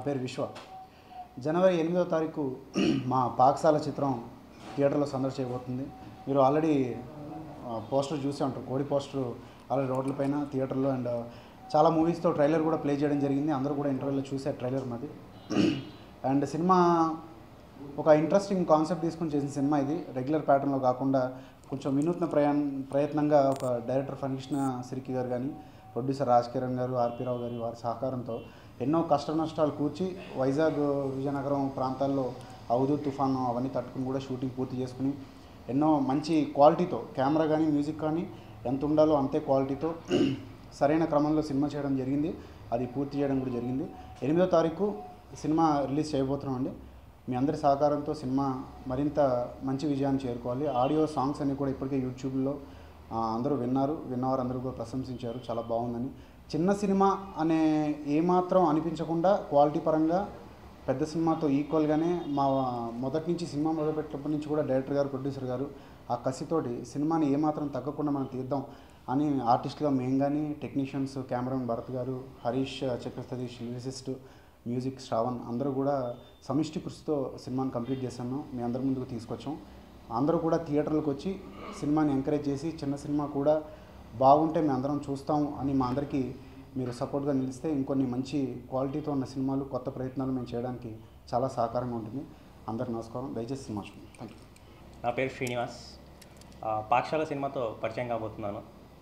పేరు విశ్వ జనవరి ఎనిమిదో తారీఖు మా పాకశాల చిత్రం థియేటర్లో సందర్శ చేయబోతుంది మీరు ఆల్రెడీ పోస్టర్ చూసే ఉంటారు కోడి పోస్టర్ ఆల్రెడీ రోడ్లపైన థియేటర్లో అండ్ చాలా మూవీస్తో ట్రైలర్ కూడా ప్లే చేయడం జరిగింది అందరూ కూడా ఇంటర్వ్యూలో చూసే ట్రైలర్ మాది అండ్ సినిమా ఒక ఇంట్రెస్టింగ్ కాన్సెప్ట్ తీసుకొని చేసిన సినిమా ఇది రెగ్యులర్ ప్యాటర్న్లో కాకుండా కొంచెం వినూత్న ప్రయాణ ప్రయత్నంగా ఒక డైరెక్టర్ ఫణికృష్ణ సిరికి గారు కానీ ప్రొడ్యూసర్ రాజ్ కిరణ్ గారు ఆర్పి రావు గారి వారి సహకారంతో ఎన్నో కష్ట నష్టాలు కూర్చి వైజాగ్ విజయనగరం ప్రాంతాల్లో అవుదు తుఫాను అవన్నీ తట్టుకుని కూడా షూటింగ్ పూర్తి చేసుకుని ఎన్నో మంచి క్వాలిటీతో కెమెరా కానీ మ్యూజిక్ కానీ ఎంత ఉండాలో అంతే క్వాలిటీతో సరైన క్రమంలో సినిమా చేయడం జరిగింది అది పూర్తి చేయడం కూడా జరిగింది ఎనిమిదో తారీఖు సినిమా రిలీజ్ చేయబోతున్నాం అండి మీ అందరి సహకారంతో సినిమా మరింత మంచి విజయాన్ని చేరుకోవాలి ఆడియో సాంగ్స్ అన్ని కూడా ఇప్పటికే యూట్యూబ్లో ఆ, అందరూ విన్నారు విన్నవారు అందరూ కూడా ప్రశంసించారు చాలా బాగుందని చిన్న సినిమా అనే ఏమాత్రం అనిపించకుండా క్వాలిటీ పరంగా పెద్ద సినిమాతో ఈక్వల్గానే మా మొదటి నుంచి సినిమా మొదలుపెట్టినప్పటి నుంచి కూడా డైరెక్టర్ గారు ప్రొడ్యూసర్ గారు ఆ కసితోటి సినిమాని ఏమాత్రం తగ్గకుండా మనం తీద్దాం అని ఆర్టిస్ట్గా మేము కానీ టెక్నీషియన్స్ కెమెరామెన్ భరత్ గారు హరీష్ చక్ర సతీష్ లిరిసిస్ట్ మ్యూజిక్ శ్రావణ్ అందరూ కూడా సమిష్టి కృషితో సినిమాని కంప్లీట్ చేశాను మీ అందరి ముందుకు తీసుకొచ్చాం అందరూ కూడా థియేటర్లకు వచ్చి సినిమాని ఎంకరేజ్ చేసి చిన్న సినిమా కూడా బాగుంటే మేము అందరం చూస్తాం అని మా అందరికీ మీరు సపోర్ట్గా నిలిస్తే ఇంకొన్ని మంచి క్వాలిటీతో ఉన్న సినిమాలు కొత్త ప్రయత్నాలు మేము చేయడానికి చాలా సహకారంగా ఉంటుంది అందరికి నమస్కారం దయచేసి సినిమా చూడండి థ్యాంక్ యూ నా పేరు శ్రీనివాస్ ఆ, పాఠశాల సినిమాతో పరిచయం కాబోతున్నాను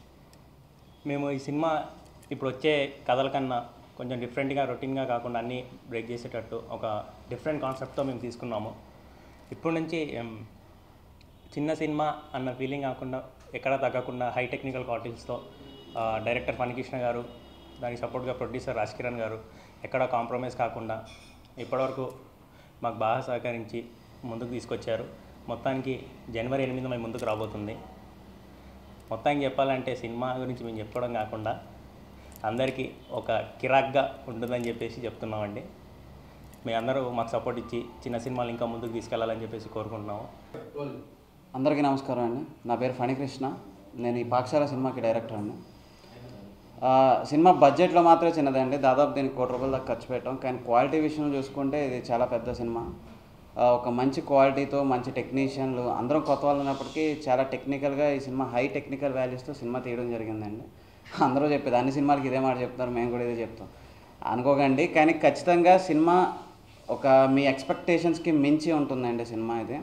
మేము ఈ సినిమా ఇప్పుడు వచ్చే కథల కన్నా కొంచెం డిఫరెంట్గా రొటీన్గా కాకుండా అన్నీ బ్రేక్ చేసేటట్టు ఒక డిఫరెంట్ కాన్సెప్ట్తో మేము తీసుకున్నాము ఇప్పటి నుంచి ఎం, చిన్న సినిమా అన్న ఫీలింగ్ కాకుండా ఎక్కడా తగ్గకుండా హై టెక్నికల్ క్వాలిటీస్తో ఆ, డైరెక్టర్ ఫణికృష్ణ గారు దానికి సపోర్ట్గా ప్రొడ్యూసర్ రాజ్ కిరణ్ గారు ఎక్కడా కాంప్రమైజ్ కాకుండా ఇప్పటివరకు మాకు బాగా సహకరించి ముందుకు తీసుకొచ్చారు మొత్తానికి జనవరి ఎనిమిది మేము ముందుకు రాబోతుంది మొత్తానికి చెప్పాలంటే సినిమా గురించి మేము చెప్పడం కాకుండా అందరికీ ఒక కిరాక్గా ఉంటుందని చెప్పేసి చెప్తున్నామండి మీ అందరూ మాకు సపోర్ట్ ఇచ్చి చిన్న సినిమాలు ఇంకా ముందుకు తీసుకెళ్లాలని చెప్పేసి కోరుకుంటున్నాము అందరికీ నమస్కారం అండి నా పేరు ఫణికృష్ణ నేను ఈ పాఠశాల సినిమాకి డైరెక్టర్ అండి ఆ, సినిమా బడ్జెట్లో మాత్రమే చిన్నదండి దాదాపు దీనికి కోటి రూపాయల దాకా ఖర్చు పెట్టాం కానీ క్వాలిటీ విషయంలో చూసుకుంటే ఇది చాలా పెద్ద సినిమా ఆ, ఒక మంచి క్వాలిటీతో మంచి టెక్నీషియన్లు అందరం కొత్త వాళ్ళు ఉన్నప్పటికీ చాలా టెక్నికల్గా ఈ సినిమా హై టెక్నికల్ వాల్యూస్తో సినిమా తీయడం జరిగిందండి అందరూ చెప్పేది అన్ని సినిమాలకి ఇదే మాట చెప్తారు మేము కూడా ఇదే చెప్తాం అనుకోకండి కానీ ఖచ్చితంగా సినిమా ఒక మీ ఎక్స్పెక్టేషన్స్కి మించి ఉంటుందండి సినిమా ఇది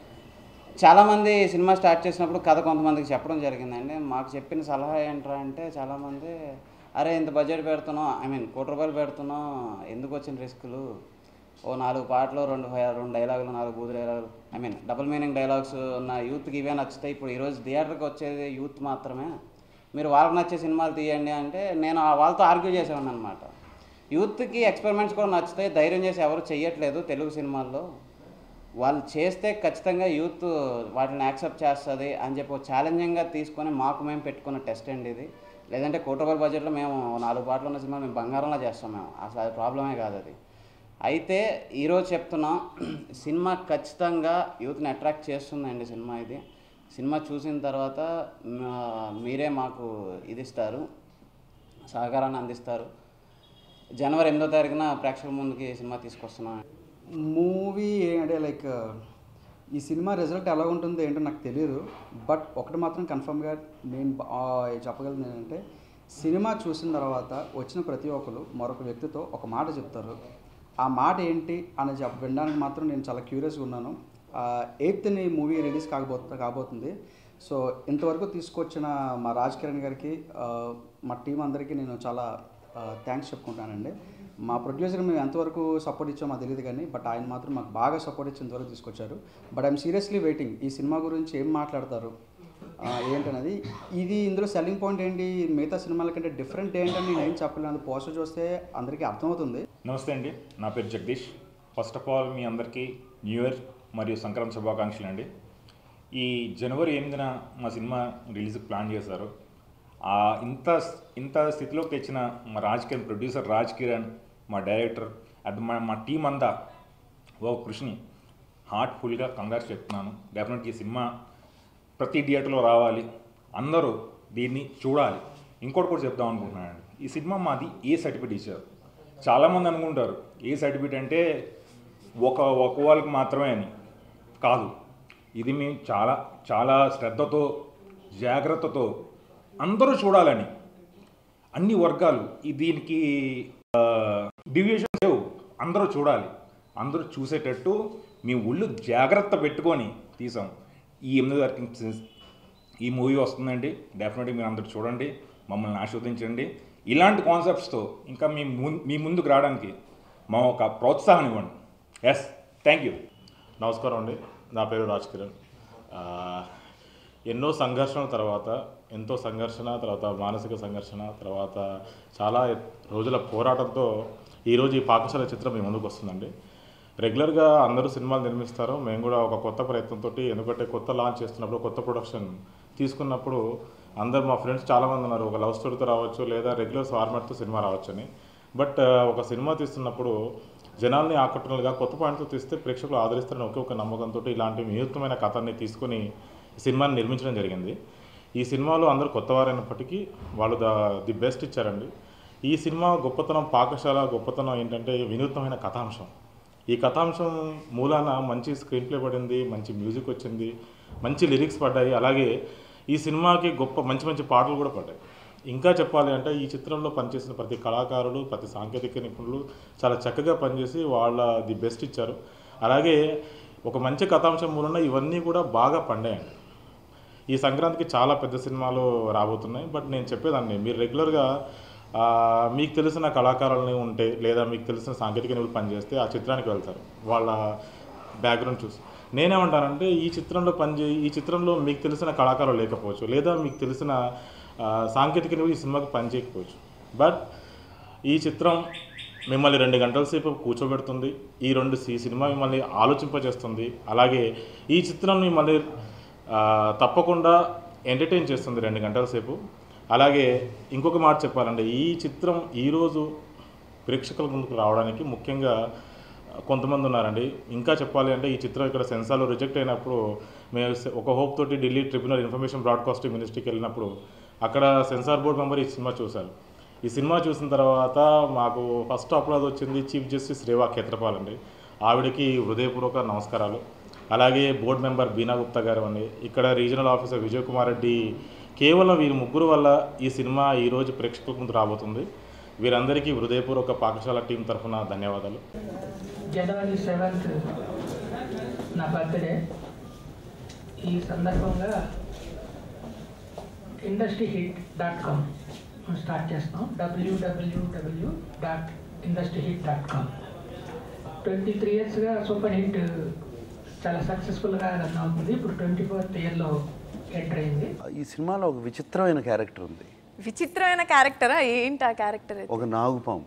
చాలామంది సినిమా స్టార్ట్ చేసినప్పుడు కథ కొంతమందికి చెప్పడం జరిగిందండి మాకు చెప్పిన సలహా ఏంట్రా అంటే చాలామంది అరే ఇంత బడ్జెట్ పెడుతున్నాం ఐ మీన్ కోటి రూపాయలు పెడుతున్నాం ఎందుకు వచ్చిన రిస్కులు ఓ నాలుగు పాటలు రెండు హై- రెండు డైలాగులు నాలుగు బూతు డైలాగులు I mean double meaning dialogues ఉన్న యూత్కి ఇవే నచ్చుతాయి ఇప్పుడు ఈరోజు థియేటర్కి వచ్చేది యూత్ మాత్రమే మీరు వాళ్ళకి నచ్చే సినిమాలు తీయండి అంటే నేను ఆ వాళ్ళతో ఆర్గ్యూ చేసేవాడిని అనమాట యూత్కి ఎక్స్పెరిమెంట్స్ కూడా నచ్చుతాయి ధైర్యం చేసి ఎవరు చెయ్యట్లేదు తెలుగు సినిమాల్లో వాళ్ళు చేస్తే ఖచ్చితంగా యూత్ వాటిని యాక్సెప్ట్ చేస్తుంది అని చెప్పి ఒక ఛాలెంజింగ్గా తీసుకొని మాకు మేము పెట్టుకున్న టెస్ట్ అండి ఇది లేదంటే కోటి రూపాయల బడ్జెట్లో మేము నాలుగు పాటలు ఉన్న సినిమా మేము బంగారంలా చేస్తాం మేము అసలు అది ప్రాబ్లమే కాదు అది అయితే ఈరోజు చెప్తున్నాం సినిమా ఖచ్చితంగా యూత్ని అట్రాక్ట్ చేస్తుందండి సినిమా ఇది సినిమా చూసిన తర్వాత మా- మీరే మాకు ఇది ఇస్తారు సహకారాన్ని అందిస్తారు జనవరి ఎనిమిదో తారీఖున ప్రేక్షకుల ముందుకి సినిమా తీసుకొస్తున్నాం మూవీ అంటే లైక్ ఈ సినిమా రిజల్ట్ ఎలా ఉంటుందో ఏంటో నాకు తెలియదు బట్ ఒకటి మాత్రం కన్ఫర్మ్గా నేను బా- ఆ, చెప్పగలను ఏంటంటే సినిమా చూసిన తర్వాత వచ్చిన ప్రతి ఒక్కరు మరొక వ్యక్తితో ఒక మాట చెప్తారు ఆ మాట ఏంటి అని చెప్ప వినడానికి మాత్రం నేను చాలా క్యూరియస్గా ఉన్నాను ఎయిత్ని మూవీ రిలీజ్ కాబోతు కాబోతుంది సో ఇంతవరకు తీసుకొచ్చిన మా రాజ్ కిరణ్ గారికి ఆ, మా టీం అందరికీ నేను చాలా థ్యాంక్స్ చెప్పుకుంటానండి మా ప్రొడ్యూసర్ మేము ఎంతవరకు సపోర్ట్ ఇచ్చామో మాకు తెలియదు కానీ బట్ ఆయన మాత్రం మాకు బాగా సపోర్ట్ ఇచ్చి ఇంతవరకు తీసుకొచ్చారు బట్ ఐఎమ్ సీరియస్లీ వెయిటింగ్ ఈ సినిమా గురించి ఏం మాట్లాడతారు ఆ, ఏంటనేది ఇది ఇందులో సెల్లింగ్ పాయింట్ ఏంటి మిగతా సినిమాల కంటే డిఫరెంట్ ఏంటని నేను ఏం చెప్పలేను పోస్టర్ చూస్తే అందరికీ అర్థమవుతుంది నమస్తే అండి నా పేరు జగదీష్ ఫస్ట్ ఆఫ్ ఆల్ మీ అందరికీ న్యూ ఇయర్ మరియు సంక్రాంతి శుభాకాంక్షలు అండి ఈ జనవరి ఎనిమిదిన మా సినిమా రిలీజ్కి ప్లాన్ చేశారు ఆ ఇంత ఇంత స్థితిలోకి తెచ్చిన మా రాజ్ కిరణ్ ప్రొడ్యూసర్ రాజ్ కిరణ్ మా డైరెక్టర్ అది మా మా టీం అంతా ఓ కృషిని హార్ట్ఫుల్గా కంగారు చెప్తున్నాను డెఫినెట్గా ఈ సినిమా ప్రతి థియేటర్లో రావాలి అందరూ దీన్ని చూడాలి ఇంకోటి కూడా చెప్దాం అనుకుంటున్నానండి ఈ సినిమా మాది ఏ సర్టిఫికేట్ ఇచ్చారు చాలామంది అనుకుంటారు ఏ సర్టిఫికేట్ అంటే ఒక ఒక వాళ్ళకి మాత్రమే అని కాదు ఇది మేము చాలా చాలా శ్రద్ధతో జాగ్రత్తతో అందరూ చూడాలని అన్ని వర్గాలు ఈ దీనికి డివియేషన్ లేవు అందరూ చూడాలి అందరూ చూసేటట్టు మీ ఒళ్ళు జాగ్రత్త పెట్టుకొని తీసాం ఈ ఎనిమిది తారీఖు ఈ మూవీ వస్తుందండి డెఫినెట్గా మీరు అందరూ చూడండి మమ్మల్ని ఆస్వాదించండి ఇలాంటి కాన్సెప్ట్స్తో ఇంకా మీ ము మీ ముందుకు రావడానికి మా ఒక ప్రోత్సాహం ఇవ్వండి ఎస్ థ్యాంక్ యూ నమస్కారం అండి నా పేరు రాజ్ కిరణ్ ఆ, ఎన్నో సంఘర్షణ తర్వాత ఎంతో సంఘర్షణ తర్వాత మానసిక సంఘర్షణ తర్వాత చాలా రోజుల పోరాటంతో ఈరోజు ఈ పాకశాల చిత్రం మీ ముందుకు వస్తుందండి రెగ్యులర్గా అందరూ సినిమాలు నిర్మిస్తారు మేము కూడా ఒక కొత్త ప్రయత్నంతో ఎందుకంటే కొత్త లాంచ్ చేస్తున్నప్పుడు కొత్త ప్రొడక్షన్ తీసుకున్నప్పుడు అందరు మా ఫ్రెండ్స్ చాలామంది ఉన్నారు ఒక లవ్ స్టోరీతో రావచ్చు లేదా రెగ్యులర్ ఫార్మాట్తో సినిమా రావచ్చు అని బట్ ఒక సినిమా తీస్తున్నప్పుడు జనాల్ని ఆకట్టులుగా కొత్త పాయింట్తో తీస్తే ప్రేక్షకులు ఆదరిస్తారని ఒకే ఒక నమ్మకంతో ఇలాంటి వినూత్నమైన కథని తీసుకొని ఈ సినిమాని నిర్మించడం జరిగింది ఈ సినిమాలో అందరూ కొత్తవారైనప్పటికీ వాళ్ళు ద ది బెస్ట్ ఇచ్చారండి ఈ సినిమా గొప్పతనం పాకశాల గొప్పతనం ఏంటంటే వినూత్నమైన కథాంశం ఈ కథాంశం మూలాన మంచి స్క్రీన్ ప్లే పడింది మంచి మ్యూజిక్ వచ్చింది మంచి లిరిక్స్ పడ్డాయి అలాగే ఈ సినిమాకి గొప్ప మంచి మంచి పాటలు కూడా పడ్డాయి ఇంకా చెప్పాలి అంటే ఈ చిత్రంలో పనిచేసిన ప్రతి కళాకారులు ప్రతి సాంకేతిక నిపుణులు చాలా చక్కగా పనిచేసి వాళ్ళ ది బెస్ట్ ఇచ్చారు అలాగే ఒక మంచి కథాంశం మూలన ఇవన్నీ కూడా బాగా పండాయండి ఈ సంక్రాంతికి చాలా పెద్ద సినిమాలు రాబోతున్నాయి బట్ నేను చెప్పేదాన్ని మీరు రెగ్యులర్గా ఆ, మీకు తెలిసిన కళాకారులని ఉంటే లేదా మీకు తెలిసిన సాంకేతిక నిపుణులు పనిచేస్తే ఆ చిత్రానికి వెళ్తారు వాళ్ళ బ్యాక్గ్రౌండ్ చూసి నేనేమంటానంటే ఈ చిత్రంలో పనిచే ఈ చిత్రంలో మీకు తెలిసిన కళాకారులు లేకపోవచ్చు లేదా మీకు తెలిసిన ఆ, సాంకేతిక నిపుణులు ఈ సినిమాకి పనిచేయకపోవచ్చు బట్ ఈ చిత్రం మిమ్మల్ని రెండు గంటల సేపు కూర్చోబెడుతుంది ఈ రెండు ఈ సినిమా మిమ్మల్ని ఆలోచింపజేస్తుంది అలాగే ఈ చిత్రం మిమ్మల్ని ఆ, తప్పకుండా ఎంటర్టైన్ చేస్తుంది రెండు గంటల సేపు అలాగే ఇంకొక మాట చెప్పాలంటే ఈ చిత్రం ఈరోజు ప్రేక్షకుల ముందుకు రావడానికి ముఖ్యంగా కొంతమంది ఉన్నారండి ఇంకా చెప్పాలి అంటే ఈ చిత్రం ఇక్కడ సెన్సార్లో రిజెక్ట్ అయినప్పుడు మేము సె- ఒక హోప్ తోటి ఢిల్లీ ట్రిబ్యునల్ ఇన్ఫర్మేషన్ బ్రాడ్కాస్టింగ్ మినిస్ట్రీకి వెళ్ళినప్పుడు అక్కడ సెన్సార్ బోర్డ్ మెంబర్ ఈ సినిమా చూశారు ఈ సినిమా చూసిన తర్వాత మాకు ఫస్ట్ అప్లోడ్ వచ్చింది చీఫ్ జస్టిస్ రేవా ఖేత్రపాల్ అండి ఆవిడకి హృదయపూర్వక నమస్కారాలు అలాగే బోర్డు మెంబర్ బీనా గుప్తా గారు అండి ఇక్కడ రీజనల్ ఆఫీసర్ విజయ్ కుమార్ రెడ్డి కేవలం వీరి ముగ్గురు వల్ల ఈ సినిమా ఈరోజు ప్రేక్షకుల ముందు రాబోతుంది వీరందరికీ హృదయపూర్వక పాఠశాల టీం తరఫున ధన్యవాదాలు జనవరి సెవెంత్ నా బర్త్డే ఈ సందర్భంగా industry hit dot com start చేస్తాం డబ్ల్యూడబ్ల్యూడబ్ల్యూ dot industry hit dot com twenty three ఇయర్స్గా సూపర్ హిట్ చాలా సక్సెస్ఫుల్గా రన్ అవుతుంది ఇప్పుడు ట్వంటీ ఫోర్త్ ఇయర్లో ఎంటర్ అయింది ఈ సినిమాలో ఒక విచిత్రమైన క్యారెక్టర్ ఉంది విచిత్రమైన క్యారెక్టరా ఏంటి ఆ క్యారెక్టర్ ఒక నాగుపాము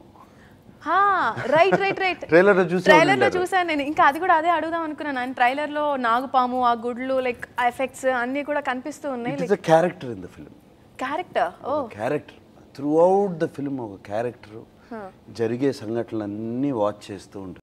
రైట్ రైట్ రైట్ Trailer లో చూసే ట్రైలర్ లో ఉంటారు. చూసాను నేను ఇంకా అది కూడా అదే అడుగుదాం అనుకున్నాను నేను ట్రైలర్ లో నాగుపాము ఆ గుడ్లు లైక్ ఎఫెక్ట్స్ అన్ని కూడా కనిపిస్తూ ఉన్నాయి it is a character in the film character ఓ character throughout the film ఒక క్యారెక్టర్ జరిగే సంఘటనలన్నీ వాచ్ చేస్తూ ఉంటారు